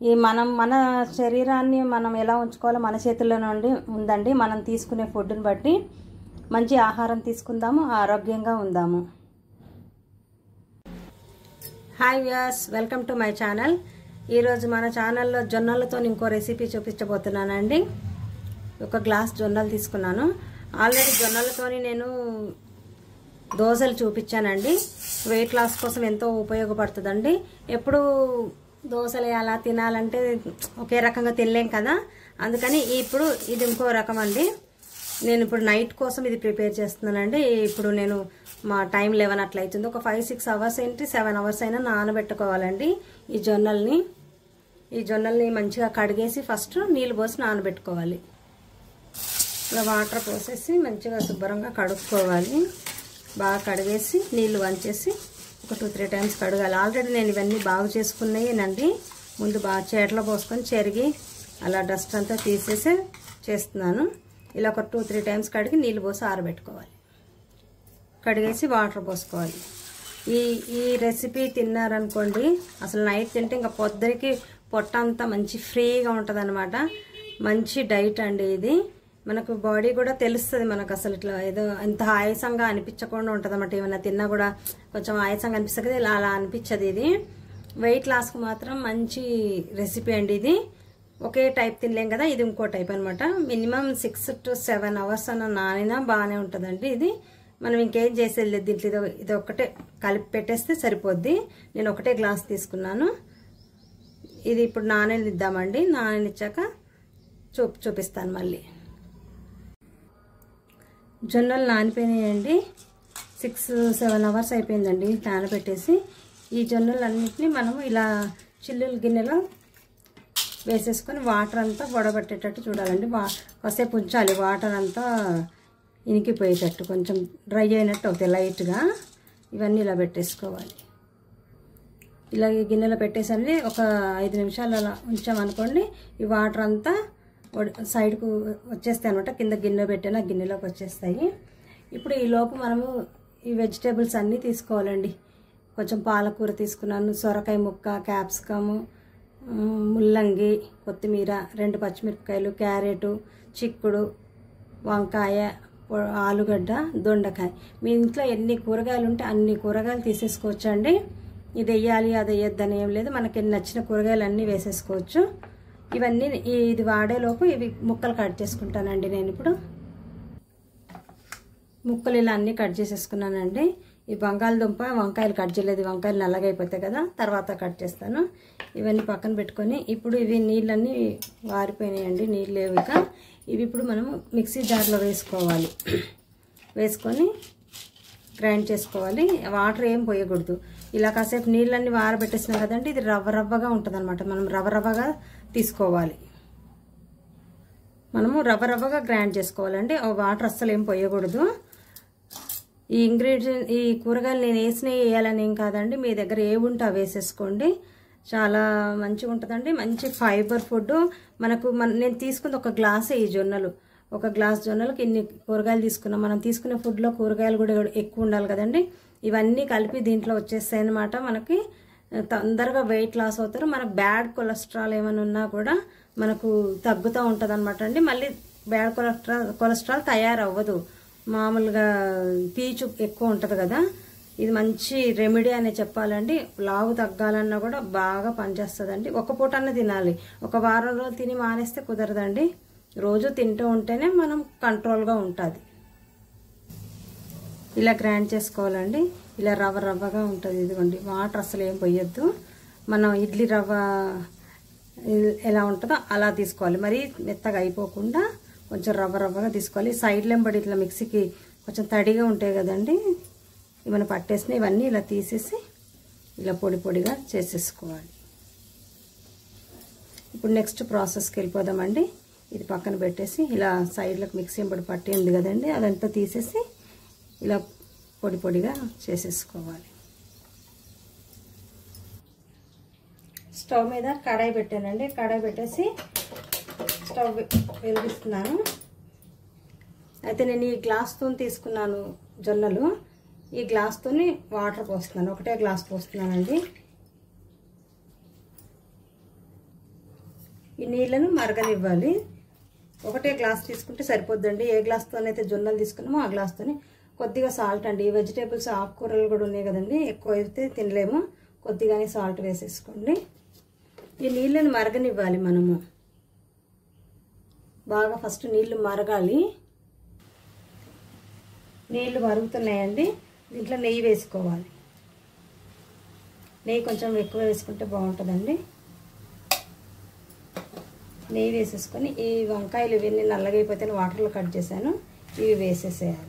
ఈ మనం మన శరీరాన్ని మనం ఎలా ఉంచుకోవాలో మన చేతుల్లోనే ఉండి ఉందండి మనం తీసుకునే ఫుడ్ని బట్టి మంచి ఆహారం తీసుకుందాము ఆరోగ్యంగా ఉందాము hi Vyas welcome to my channel ఈరోజు మన ఛానల్లో జొన్నలతో ఇంకో రెసిపీ చూపించబోతున్నానండి ఒక గ్లాస్ జొన్నలు తీసుకున్నాను ఆల్రెడీ జొన్నలతోని నేను దోశలు చూపించానండి వెయిట్ లాస్ కోసం ఎంతో ఉపయోగపడుతుందండి ఎప్పుడు దోశలు అలా తినాలంటే ఒకే రకంగా తినలేం కదా అందుకని ఇప్పుడు ఇది ఇంకో రకం అండి నేను ఇప్పుడు నైట్ కోసం ఇది ప్రిపేర్ చేస్తున్నానండి ఇప్పుడు నేను మా టైం లెవెన్ అట్లా అవుతుంది ఒక ఫైవ్ సిక్స్ అవర్స్ ఏంటి సెవెన్ అవర్స్ అయినా నానబెట్టుకోవాలండి ఈ జొన్నల్ని ఈ జొన్నల్ని మంచిగా కడిగేసి ఫస్ట్ నీళ్ళు పోసి నానబెట్టుకోవాలి ఇలా వాటర్ పోసేసి మంచిగా శుభ్రంగా కడుక్కోవాలి బాగా కడిగేసి నీళ్ళు వంచేసి ఒక టూ త్రీ టైమ్స్ కడగాలి ఆల్రెడీ నేను ఇవన్నీ బాగు చేసుకున్నాయినండి ముందు బాగా చేటలో పోసుకొని చెరిగి అలా డస్ట్ అంతా తీసేసి చేస్తున్నాను ఇలా ఒక టూ త్రీ టైమ్స్ కడిగి నీళ్ళు పోసి ఆరబెట్టుకోవాలి కడిగేసి వాటర్ పోసుకోవాలి ఈ ఈ రెసిపీ తిన్నారనుకోండి అసలు నైట్ తింటే ఇంకా పొద్దురికి పొట్ట అంతా మంచి ఫ్రీగా ఉంటుంది మంచి డైట్ అండి ఇది మనకు బాడీ కూడా తెలుస్తుంది మనకు అసలు ఇట్లా ఏదో ఎంత ఆయాసంగా అనిపించకుండా ఉంటుంది అన్నమాట ఏమైనా తిన్నా కూడా కొంచెం ఆయాసంగా అనిపిస్తుంది కదా ఇలా అలా అనిపించదు ఇది వెయిట్ లాస్కి మాత్రం మంచి రెసిపీ అండి ఇది ఒకే టైప్ తినలేం కదా ఇది ఇంకో టైప్ అనమాట minimum six to seven hours అన్న నానినా బాగానే ఉంటుందండి ఇది మనం ఇంకేం చేసేది లేదు దీంట్లో ఇది ఇది ఒక్కటే కలిపి పెట్టేస్తే సరిపోద్ది నేను ఒకటే గ్లాస్ తీసుకున్నాను ఇది ఇప్పుడు నాననిద్దామండి నాననిచ్చాక చూ చూపిస్తాను మళ్ళీ జొన్నలు నానిపోయినాయండి సిక్స్ సెవెన్ అవర్స్ అయిపోయిందండి నానబెట్టేసి ఈ జొన్నలు అన్నింటినీ మనము ఇలా చిల్లుల గిన్నెలో వేసేసుకొని వాటర్ అంతా వడబట్టేటట్టు చూడాలండి వా కాసేపు ఉంచాలి వాటర్ అంతా ఇనికిపోయేటట్టు కొంచెం డ్రై అయినట్టు అవుతాయి లైట్గా ఇవన్నీ ఇలా పెట్టేసుకోవాలి ఇలా ఈ గిన్నెలో పెట్టేసండి ఒక ఐదు నిమిషాలు అలా ఉంచామనుకోండి ఈ వాటర్ అంతా సైడ్కు వచ్చేస్తాయి అనమాట కింద గిన్నె పెట్టిన గిన్నెలోకి వచ్చేస్తాయి ఇప్పుడు ఈ లోపు మనము ఈ వెజిటేబుల్స్ అన్నీ తీసుకోవాలండి కొంచెం పాలకూర తీసుకున్నాను సొరకాయ ముక్క క్యాప్సికము ముల్లంగి కొత్తిమీర రెండు పచ్చిమిరపకాయలు క్యారెట్ చిక్కుడు వంకాయ ఆలుగడ్డ దొండకాయ మీ ఇంట్లో ఎన్ని కూరగాయలు ఉంటే అన్ని కూరగాయలు తీసేసుకోవచ్చండి ఇది వెయ్యాలి అది వేయొద్దని ఏం లేదు మనకి నచ్చిన కూరగాయలు అన్నీ వేసేసుకోవచ్చు ఇవన్నీ ఇది వాడేలోపు ఇవి ముక్కలు కట్ చేసుకుంటానండి నేను ఇప్పుడు ముక్కలు ఇలా అన్నీ కట్ చేసేసుకున్నానండి ఈ బంగాళదుంప వంకాయలు కట్ చేయలేదు వంకాయలు నల్లగైపోతాయి కదా తర్వాత కట్ చేస్తాను ఇవన్నీ పక్కన పెట్టుకొని ఇప్పుడు ఇవి నీళ్ళన్నీ వారిపోయినాయండి నీళ్ళు లేవు ఇక ఇవి ఇప్పుడు మనం మిక్సీ జార్లో వేసుకోవాలి వేసుకొని గ్రైండ్ చేసుకోవాలి వాటర్ ఏం పోయకూడదు ఇలా కాసేపు నీళ్ళన్నీ వారబెట్టేసినాం కదండి ఇది రవ్వ రవ్వగా ఉంటుంది అనమాట మనం రవ్వ రవ్వగా తీసుకోవాలి మనము రవ్వ రవ్వగా గ్రైండ్ చేసుకోవాలండి వాటర్ అస్సలు ఏం పోయకూడదు ఈ ఇంగ్రీడియంట్ ఈ కూరగాయలు నేను వేసినవి వేయాలని ఏం కాదండి మీ దగ్గర ఏ ఉంటే అవి వేసేసుకోండి చాలా మంచిగా ఉంటుందండి మంచి ఫైబర్ ఫుడ్ మనకు మన నేను తీసుకుంది ఒక గ్లాసే ఈ జొన్నలు ఒక గ్లాస్ జొన్నలకు ఇన్ని కూరగాయలు తీసుకున్నాం మనం తీసుకునే ఫుడ్లో కూరగాయలు కూడా ఎక్కువ ఉండాలి కదండి ఇవన్నీ కలిపి దీంట్లో వచ్చేస్తాయి అనమాట మనకి తొందరగా వెయిట్ లాస్ అవుతారు మనకు బ్యాడ్ కొలెస్ట్రాల్ ఏమైనా ఉన్నా కూడా మనకు తగ్గుతూ ఉంటుంది అనమాట అండి మళ్ళీ బ్యాడ్ కొలెస్ట్రాల్ కొలెస్ట్రాల్ తయారవ్వదు మామూలుగా పీచు ఎక్కువ ఉంటుంది కదా ఇది మంచి రెమెడీ అనే చెప్పాలండి లావు తగ్గాలన్నా కూడా బాగా పనిచేస్తుందండి ఒక పూట అన్న తినాలి ఒక వారం రోజులు తిని మానేస్తే కుదరదండి రోజు తింటూ ఉంటేనే మనం కంట్రోల్గా ఉంటుంది ఇలా గ్రైండ్ చేసుకోవాలండి ఇలా రవ్వ రవ్వగా ఉంటుంది ఇదిగోండి వాటర్ అసలు ఏం పోయొద్దు మనం ఇడ్లీ రవ్వ ఎలా ఉంటుందో అలా తీసుకోవాలి మరి మెత్తగా అయిపోకుండా కొంచెం రవ్వ రవ్వగా తీసుకోవాలి సైడ్లో ఎంబడి ఇట్లా మిక్సీకి కొంచెం తడిగా ఉంటాయి కదండి ఇవన్నీ పట్టేసిన ఇవన్నీ ఇలా తీసేసి ఇలా పొడి పొడిగా చేసేసుకోవాలి ఇప్పుడు నెక్స్ట్ ప్రాసెస్కి వెళ్ళిపోదామండి ఇది పక్కన పెట్టేసి ఇలా సైడ్లకు మిక్సీ ఎంబడి పట్టింది కదండి అదంతా తీసేసి ఇలా పొడి పొడిగా చేసేసుకోవాలి స్టవ్ మీద కడాయి పెట్టానండి కడాయి పెట్టేసి స్టవ్ వెలిగిస్తున్నాను అయితే నేను ఈ గ్లాస్తో తీసుకున్నాను జొన్నలు ఈ గ్లాస్తోని వాటర్ పోస్తున్నాను ఒకటే గ్లాస్ పోస్తున్నానండి ఈ నీళ్ళను మరగనివ్వాలి ఒకటే గ్లాస్ తీసుకుంటే సరిపోద్దండి ఏ గ్లాస్తోనైతే జొన్నలు తీసుకున్నామో ఆ గ్లాస్తోని కొద్దిగా సాల్ట్ అండి ఈ వెజిటేబుల్స్ ఆకుకూరలు కూడా ఉన్నాయి కదండి ఎక్కువ అయితే తినలేము కొద్దిగానే సాల్ట్ వేసేసుకోండి ఈ నీళ్ళని మరగనివ్వాలి మనము బాగా ఫస్ట్ నీళ్లు మరగాలి నీళ్లు మరుగుతున్నాయండి దీంట్లో నెయ్యి వేసుకోవాలి నెయ్యి కొంచెం ఎక్కువ వేసుకుంటే బాగుంటుందండి నెయ్యి వేసేసుకొని ఈ వంకాయలు ఇవన్నీ నల్లగైపోతే వాటర్లో కట్ చేశాను ఇవి వేసేసేయాలి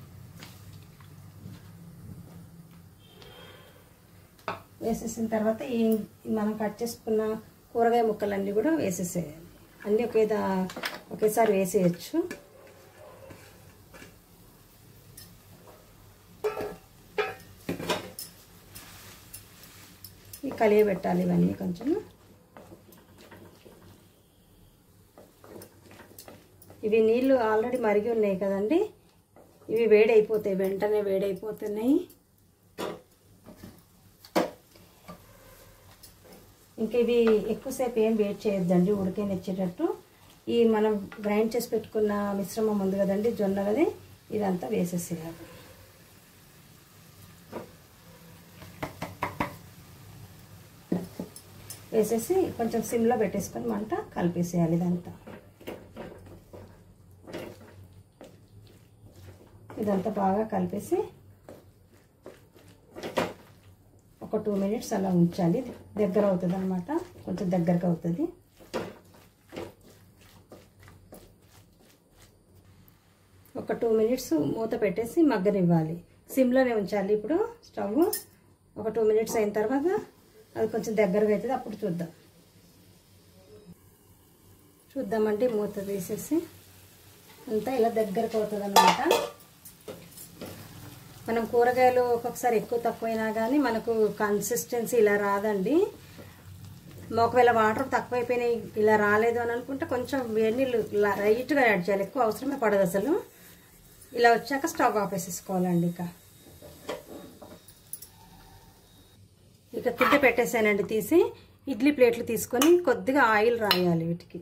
వేసేసిన తర్వాత ఈ మనం కట్ చేసుకున్న కూరగాయ ముక్కలన్నీ కూడా వేసేసేయాలి అన్నీ ఒకే ఒకేసారి వేసేయచ్చు ఈ కలియ పెట్టాలి ఇవన్నీ కొంచెం ఇవి నీళ్ళు ఆల్రెడీ మరిగి ఉన్నాయి కదండి ఇవి వేడైపోతాయి వెంటనే వేడైపోతున్నాయి ఇంకా ఇవి ఎక్కువసేపు ఏం వెయిట్ చేయొద్దండి ఉడికేనిచ్చేటట్టు ఈ మనం గ్రైండ్ చేసి పెట్టుకున్న మిశ్రమం ఉంది కదండి జొన్నలది ఇదంతా వేసేసేయాలి వేసేసి కొంచెం సిమ్లో పెట్టేసుకొని మంట కలిపేసేయాలి ఇదంతా ఇదంతా బాగా కలిపేసి ఒక టూ మినిట్స్ అలా ఉంచాలి దగ్గర అవుతుంది అనమాట కొంచెం దగ్గరకు అవుతుంది ఒక టూ మినిట్స్ మూత పెట్టేసి మగ్గనివ్వాలి సిమ్లోనే ఉంచాలి ఇప్పుడు స్టవ్ ఒక టూ మినిట్స్ అయిన తర్వాత అది కొంచెం దగ్గరగా అవుతుంది అప్పుడు చూద్దాం చూద్దామండి మూత తీసేసి అంతా ఇలా దగ్గరకు అవుతుంది అనమాట మనం కూరగాయలు ఒక్కొక్కసారి ఎక్కువ తక్కువైనా కానీ మనకు కన్సిస్టెన్సీ ఇలా రాదండి ఒకవేళ వాటర్ తక్కువైపోయినాయి ఇలా రాలేదు అని అనుకుంటే కొంచెం వేడి నీళ్ళు లైట్గా యాడ్ చేయాలి ఎక్కువ అవసరమే పడదు అసలు ఇలా వచ్చాక స్టవ్ ఆపేసేసుకోవాలండి ఇక ఇక కింద పెట్టేసానండి తీసి ఇడ్లీ ప్లేట్లు తీసుకొని కొద్దిగా ఆయిల్ రాయాలి వీటికి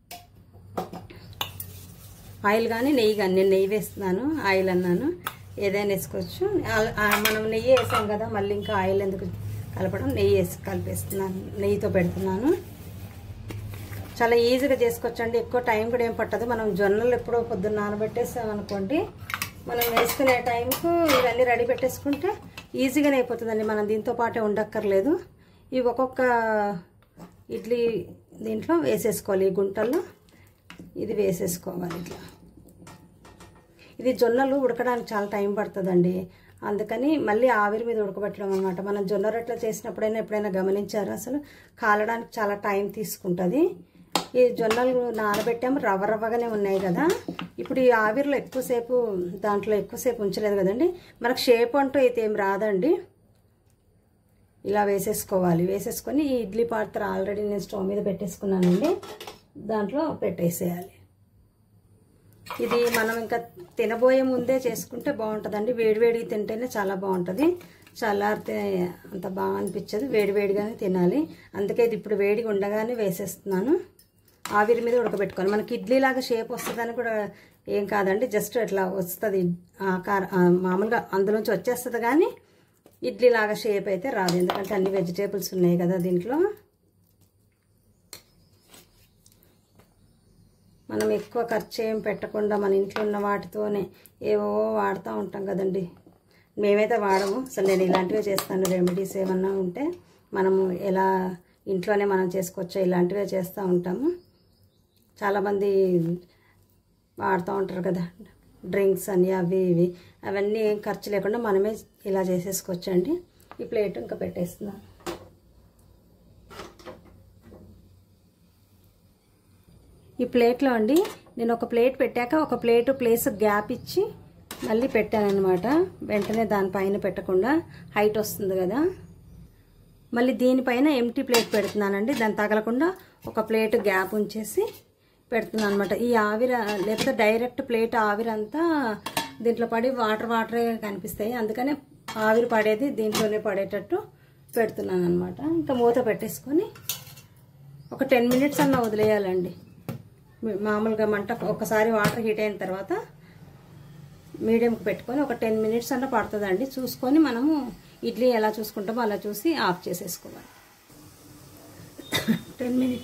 ఆయిల్ కానీ నెయ్యి కానీ నేను నెయ్యి వేస్తున్నాను ఆయిల్ అన్నాను ఏదైనా వేసుకోవచ్చు మనం నెయ్యి వేసాం కదా మళ్ళీ ఇంకా ఆయిల్ ఎందుకు కలపడం నెయ్యి వేసి కలిపేస్తున్నాను నెయ్యితో పెడుతున్నాను చాలా ఈజీగా చేసుకోవచ్చు అండి ఎక్కువ టైం కూడా ఏం పట్టదు మనం జొన్నలు ఎప్పుడో పొద్దున్న నానబెట్టేసాం అనుకోండి మనం వేసుకునే టైంకు ఇవన్నీ రెడీ పెట్టేసుకుంటే ఈజీగానే అయిపోతుందండి మనం దీంతో పాటే ఉండక్కర్లేదు ఇవి ఒక్కొక్క ఇడ్లీ దీంట్లో వేసేసుకోవాలి ఈ గుంటల్లో ఇది వేసేసుకోవాలి ఇట్లా ఇది జొన్నలు ఉడకడానికి చాలా టైం పడుతుందండి అందుకని మళ్ళీ ఆవిరి మీద ఉడకబెట్టడం అనమాట మనం జొన్న రొట్టెలు చేసినప్పుడైనా ఎప్పుడైనా గమనించారు అసలు కాలడానికి చాలా టైం తీసుకుంటుంది ఈ జొన్నలు నానబెట్టాము రవ్వ రవ్వగానే ఉన్నాయి కదా ఇప్పుడు ఈ ఆవిరిలో ఎక్కువసేపు దాంట్లో ఎక్కువసేపు ఉంచలేదు కదండి మనకు షేప్ అంటూ అయితే ఏం రాదండి ఇలా వేసేసుకోవాలి వేసేసుకొని ఈ ఇడ్లీ పాత్ర ఆల్రెడీ నేను స్టవ్ మీద పెట్టేసుకున్నానండి దాంట్లో పెట్టేసేయాలి ఇది మనం ఇంకా తినబోయే ముందే చేసుకుంటే బాగుంటుందండి వేడివేడిగా తింటేనే చాలా బాగుంటుంది చల్లారితే అంత బాగా అనిపించదు వేడివేడిగానే తినాలి అందుకే ఇది ఇప్పుడు వేడిగా ఉండగానే వేసేస్తున్నాను ఆవిరి మీద ఉడకబెట్టుకోవాలి మనకి ఇడ్లీ లాగా షేప్ వస్తుందని కూడా ఏం కాదండి జస్ట్ ఇట్లా వస్తుంది ఆకార మామూలుగా అందులోంచి వచ్చేస్తుంది కానీ ఇడ్లీ లాగా షేప్ అయితే రాదు ఎందుకంటే అన్ని వెజిటేబుల్స్ ఉన్నాయి కదా దీంట్లో మనం ఎక్కువ ఖర్చు ఏం పెట్టకుండా మన ఇంట్లో ఉన్న వాటితోనే ఏవో వాడుతూ ఉంటాం కదండి మేమైతే వాడము అసలు నేను ఇలాంటివే చేస్తాను రెమెడీస్ ఏమన్నా ఉంటే మనము ఎలా ఇంట్లోనే మనం చేసుకోవచ్చో ఇలాంటివే చేస్తూ ఉంటాము చాలామంది వాడుతూ ఉంటారు కదా డ్రింక్స్ అని అవి ఇవి అవన్నీ ఏం ఖర్చు లేకుండా మనమే ఇలా చేసేసుకోవచ్చండి ఈ ప్లేట్ ఇంకా పెట్టేస్తున్నాను ఈ ప్లేట్లో అండి నేను ఒక ప్లేట్ పెట్టాక ఒక ప్లేట్ ప్లేస్ గ్యాప్ ఇచ్చి మళ్ళీ పెట్టానమాట వెంటనే దానిపైన పెట్టకుండా హైట్ వస్తుంది కదా మళ్ళీ దీనిపైన ఎంటీ ప్లేట్ పెడుతున్నానండి దాన్ని తగలకుండా ఒక ప్లేట్ గ్యాప్ ఉంచేసి పెడుతున్నాను అనమాట ఈ ఆవిరి లేకపోతే డైరెక్ట్ ప్లేట్ ఆవిరి అంతా దీంట్లో పడి వాటర్ వాటరే కనిపిస్తాయి అందుకనే ఆవిరి పడేది దీంట్లోనే పడేటట్టు పెడుతున్నాను అనమాట ఇంకా మూత పెట్టేసుకొని ఒక టెన్ మినిట్స్ అన్న వదిలేయాలండి మీ- మామూలుగా మంట ఒకసారి వాటర్ హీట్ అయిన తర్వాత మీడియంకి పెట్టుకొని ఒక టెన్ మినిట్స్ అన్న పడుతుందండి చూసుకొని మనము ఇడ్లీ ఎలా చూసుకుంటామో అలా చూసి ఆఫ్ చేసేసుకోవాలి టెన్ మినిట్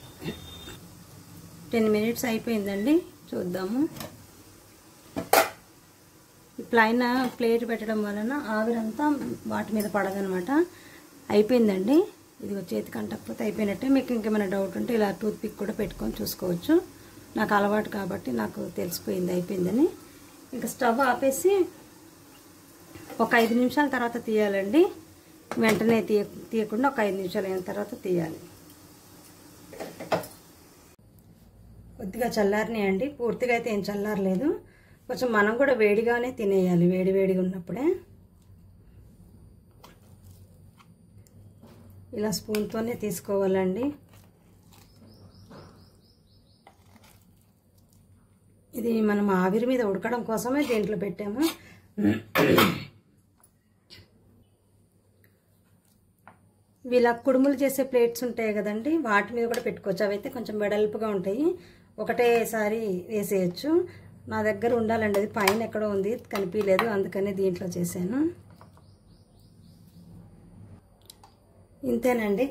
టెన్ మినిట్స్ అయిపోయిందండి చూద్దాము పైన ప్లేట్ పెట్టడం వలన ఆవిరంతా వాటి మీద పడదనమాట అయిపోయిందండి ఇది చేతికి అంటకపోతే అయిపోయినట్టే మీకు ఇంకేమైనా డౌట్ ఉంటే ఇలా టూత్ పిక్ కూడా పెట్టుకొని చూసుకోవచ్చు నాకు అలవాటు కాబట్టి నాకు తెలిసిపోయింది అయిపోయిందని ఇంకా స్టవ్ ఆపేసి ఒక ఐదు నిమిషాల తర్వాత తీయాలండి వెంటనే తీయ తీయకుండా ఒక ఐదు నిమిషాలు అయిన తర్వాత తీయాలి కొద్దిగా చల్లారినాయండి పూర్తిగా అయితే ఏం చల్లారలేదు కొంచెం మనం కూడా వేడిగానే తినేయాలి వేడి వేడిగా ఉన్నప్పుడే ఇలా స్పూన్తోనే తీసుకోవాలండి ఇది మనం ఆవిరి మీద ఉడకడం కోసమే దీంట్లో పెట్టాము వీళ్ళ కుడుములు చేసే ప్లేట్స్ ఉంటాయి కదండి వాటి మీద కూడా పెట్టుకోవచ్చు అవి అయితే కొంచెం వెడల్పుగా ఉంటాయి ఒకటేసారి వేసేయచ్చు నా దగ్గర ఉండాలండి అది పైన ఎక్కడో ఉంది కనిపించలేదు అందుకని దీంట్లో చేశాను ఇంతేనండి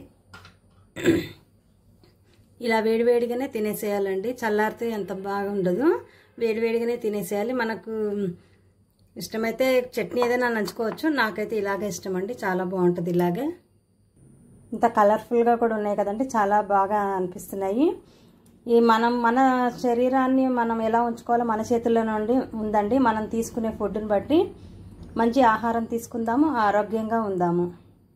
ఇలా వేడివేడిగానే తినేసేయాలండి చల్లారితే ఎంత బాగా ఉండదు వేడివేడిగానే తినేసేయాలి మనకు ఇష్టమైతే చట్నీ ఏదైనా నంచుకోవచ్చు నాకైతే ఇలాగే ఇష్టం అండి చాలా బాగుంటుంది ఇలాగే ఇంత కలర్ఫుల్గా కూడా ఉన్నాయి కదండి చాలా బాగా అనిపిస్తున్నాయి ఈ మనం మన శరీరాన్ని మనం ఎలా ఉంచుకోవాలో మన చేతుల్లో నుండి ఉందండి మనం తీసుకునే ఫుడ్ని బట్టి మంచి ఆహారం తీసుకుందాము ఆరోగ్యంగా ఉందాము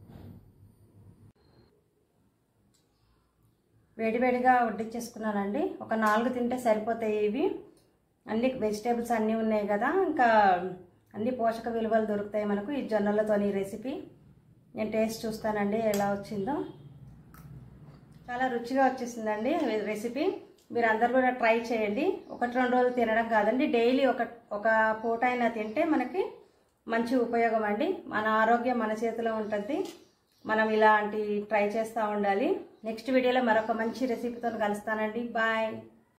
వేడివేడిగా వడ్డించేసుకున్నానండి ఒక నాలుగు తింటే సరిపోతాయి ఇవి అన్ని వెజిటేబుల్స్ అన్నీ ఉన్నాయి కదా ఇంకా అన్ని పోషక విలువలు దొరుకుతాయి మనకు ఈ జొన్నలతోని రెసిపీ నేను టేస్ట్ చూస్తానండి ఎలా వచ్చిందో చాలా రుచిగా వచ్చేసిందండి రెసిపీ మీరు అందరు కూడా ట్రై చేయండి ఒకటి రెండు రోజులు తినడం కాదండి డైలీ ఒక ఒక పూట అయినా తింటే మనకి మంచి ఉపయోగం అండి మన ఆరోగ్యం మన చేతిలో ఉంటుంది మనం ఇలాంటి ట్రై చేస్తూ ఉండాలి నెక్స్ట్ వీడియోలో మరొక మంచి రెసిపీతో కలుస్తానండి బాయ్